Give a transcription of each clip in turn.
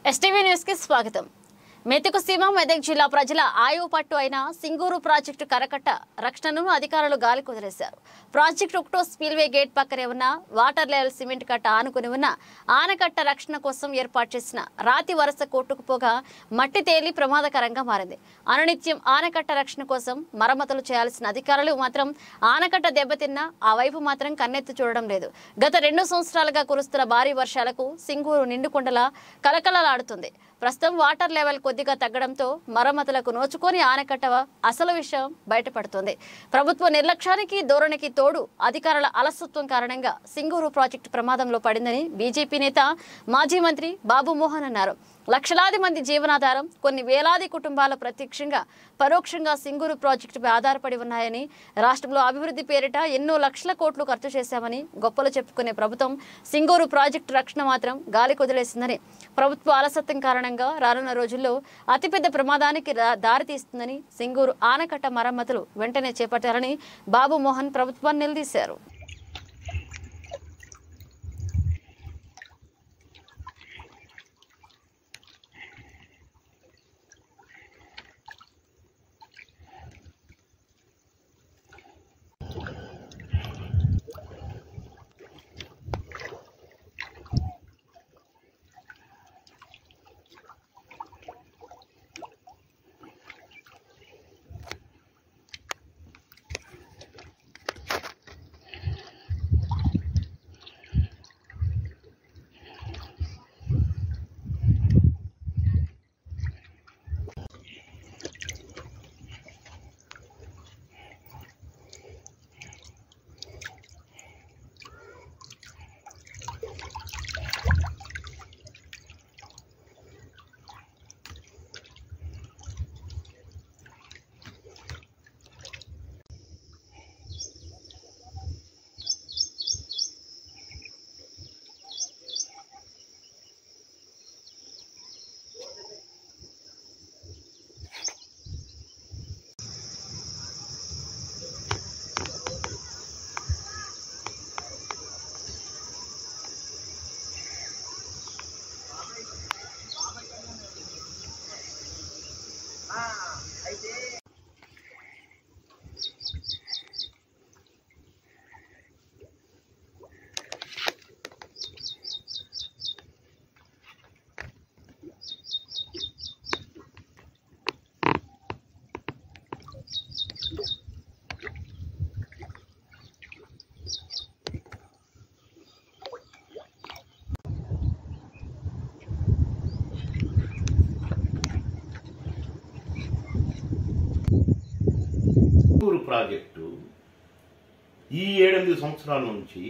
STV news కి స్వాగతం మెతుకు సీమ మెదక్ జిల్లా ప్రజల ఆయువు పట్టు అయిన సింగూరు ప్రాజెక్టు కరకట్ట రక్షణను అధికారులు గాలి కుదిరేశారు ప్రాజెక్టు ఒకటో స్పీల్వే గేట్ పక్కనే ఉన్న వాటర్ లెవెల్ సిమెంట్ కట్ట ఆనుకుని ఉన్న ఆనకట్ట రక్షణ కోసం ఏర్పాటు చేసిన రాతి వరుస కొట్టుకుపోగా మట్టి తేలి ప్రమాదకరంగా మారింది అనునిత్యం ఆనకట్ట రక్షణ కోసం మరమ్మతులు చేయాల్సిన అధికారులు మాత్రం ఆనకట్ట దెబ్బతిన్నా ఆ వైపు మాత్రం కన్నెత్తి చూడడం లేదు గత రెండు సంవత్సరాలుగా కురుస్తున్న భారీ వర్షాలకు సింగూరు నిండుకొండలా కలకలలాడుతుంది ప్రస్తుతం వాటర్ లెవెల్ కొద్దిగా తగ్గడంతో మరమ్మతులకు నోచుకొని ఆనకట్ట అసలు విషయం బయటపడుతుంది ప్రభుత్వ నిర్లక్ష్యానికి ధోరణికి తోడు అధికారుల అలసత్వం కారణంగా సింగూరు ప్రాజెక్టు ప్రమాదంలో పడిందని బీజేపీ నేత మాజీ మంత్రి బాబు మోహన్ అన్నారు లక్షలాది మంది జీవనాధారం కొన్ని వేలాది కుటుంబాలు ప్రత్యక్షంగా పరోక్షంగా సింగూరు ప్రాజెక్టుపై ఆధారపడి ఉన్నాయని రాష్ట్రంలో అభివృద్ధి పేరిట ఎన్నో లక్షల కోట్లు ఖర్చు చేశామని గొప్పలు చెప్పుకునే ప్రభుత్వం సింగూరు ప్రాజెక్టు రక్షణ మాత్రం గాలి కుదిలేసిందని ప్రభుత్వ అలసత్వం కారణంగా రానున్న రోజుల్లో అతిపెద్ద ప్రమాదానికి రా- దారితీస్తుందని సింగూరు ఆనకట్ట మరమ్మతులు వెంటనే చేపట్టాలని బాబు మోహన్ ప్రభుత్వాన్ని నిలదీశారు ఊరు ప్రాజెక్టు ఈ ఏడెనిమిది సంవత్సరాల నుంచి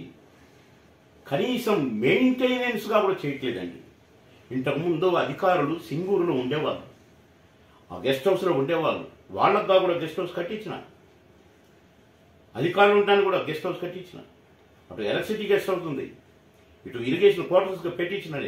కనీసం మెయింటెనెన్స్గా కూడా చేయట్లేదండి ఇంతకుముందు అధికారులు సింగూరులో ఉండేవాళ్ళు ఆ గెస్ట్ హౌస్లో ఉండేవాళ్ళు వాళ్ళకు కూడా గెస్ట్ హౌస్ కట్టించిన అధికారులు ఉండడానికి కూడా గెస్ట్ హౌస్ కట్టించిన అటు ఎలక్ట్రిసిటీ గెస్ట్ హౌస్ ఉంది ఇటు ఇరిగేషన్ క్వార్టర్స్గా పెట్టించినది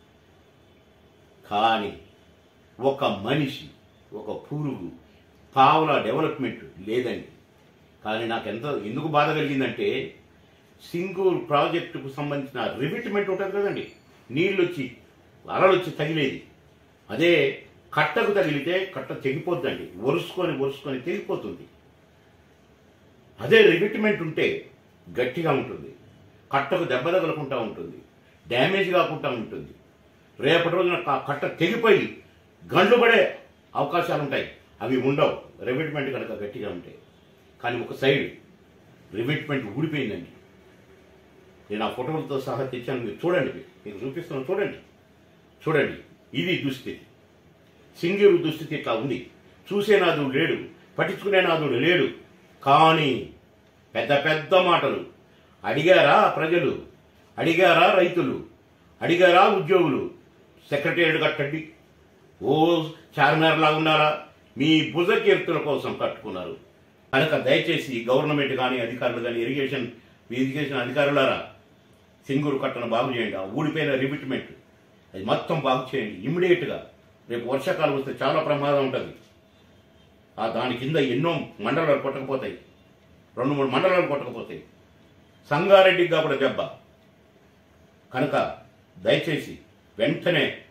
కానీ ఒక మనిషి ఒక పురుగు పావుల డెవలప్మెంట్ లేదండి కానీ నాకు ఎంత ఎందుకు బాధ కలిగిందంటే సింగూర్ ప్రాజెక్టుకు సంబంధించిన రివిట్మెంట్ ఉంటుంది కదండి నీళ్ళు వచ్చి అలలు వచ్చి తగిలేది అదే కట్టకు తగిలితే కట్ట తెగిపోద్దండి ఒరుసుకొని ఒరుసుకొని తెగిపోతుంది అదే రివిట్మెంట్ ఉంటే గట్టిగా ఉంటుంది కట్టకు దెబ్బ తగలకుండా ఉంటుంది డ్యామేజ్ కాకుండా ఉంటుంది రేపటి రోజున క- కట్ట తెగిపోయి గండ్లు పడే అవకాశాలు ఉంటాయి అవి ఉండవు రివిట్మెంట్ కనుక గట్టిగా ఉంటాయి కానీ ఒక సైడ్ రివిట్మెంట్ ఊడిపోయిందండి నేను ఆ ఫోటోలతో సహా తెచ్చాను మీరు చూడండి మీకు చూపిస్తున్నాను చూడండి చూడండి ఇది దుస్థితి సింగూరు దుస్థితి ఇట్లా ఉంది చూసే నాదుడు లేడు పట్టించుకునే నాదుడు లేడు కానీ పెద్ద పెద్ద మాటలు అడిగారా ప్రజలు అడిగారా రైతులు అడిగారా ఉద్యోగులు సెక్రటేరియట్ కట్టండి ఓ చార్మినార్ లాగా ఉన్నారా మీ భుజ కీర్తుల కోసం కట్టుకున్నారు కనుక దయచేసి గవర్నమెంట్ కానీ అధికారులు కానీ ఇరిగేషన్ ఇరిగేషన్ అధికారులారా సింగూరు కట్టను బాగు చేయండి ఆ ఊడిపోయిన రిమిట్మెంట్ అది మొత్తం బాగు చేయండి ఇమ్మీడియట్గా రేపు వర్షాకాలం వస్తే చాలా ప్రమాదం ఉంటుంది ఆ దాని కింద ఎన్నో మండలాలు కొట్టకపోతాయి రెండు మూడు మండలాలు కొట్టకపోతాయి సంగారెడ్డికి కూడా దెబ్బ కనుక దయచేసి వెంటనే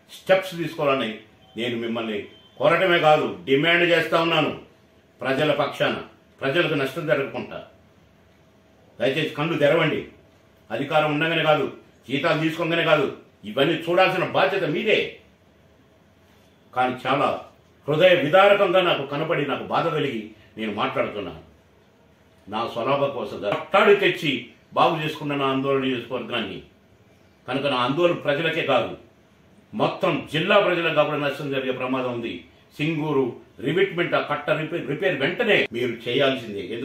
స్టెప్స్ తీసుకోవాలని నేను మిమ్మల్ని కోరటమే కాదు డిమాండ్ చేస్తా ఉన్నాను ప్రజల పక్షాన ప్రజలకు నష్టం జరగకుండా దయచేసి కళ్ళు తెరవండి అధికారం ఉండగానే కాదు జీతాలు తీసుకోగానే కాదు ఇవన్నీ చూడాల్సిన బాధ్యత మీదే కానీ చాలా హృదయ విదారకంగా నాకు కనపడి నాకు బాధ కలిగి నేను మాట్లాడుతున్నాను నా స్వలాభ కోసం కట్టాడు తెచ్చి బాగు చేసుకున్న నా ఆందోళన నియోజకవర్గాన్ని కనుక నా ఆందోళన ప్రజలకే కాదు మొత్తం జిల్లా ప్రజలకు కూడా నష్టం జరిగే ప్రమాదం ఉంది సింగూరు రివిట్మెంట్ ఆ కట్ట రిపేర్ రిపేర్ వెంటనే మీరు చేయాల్సిందే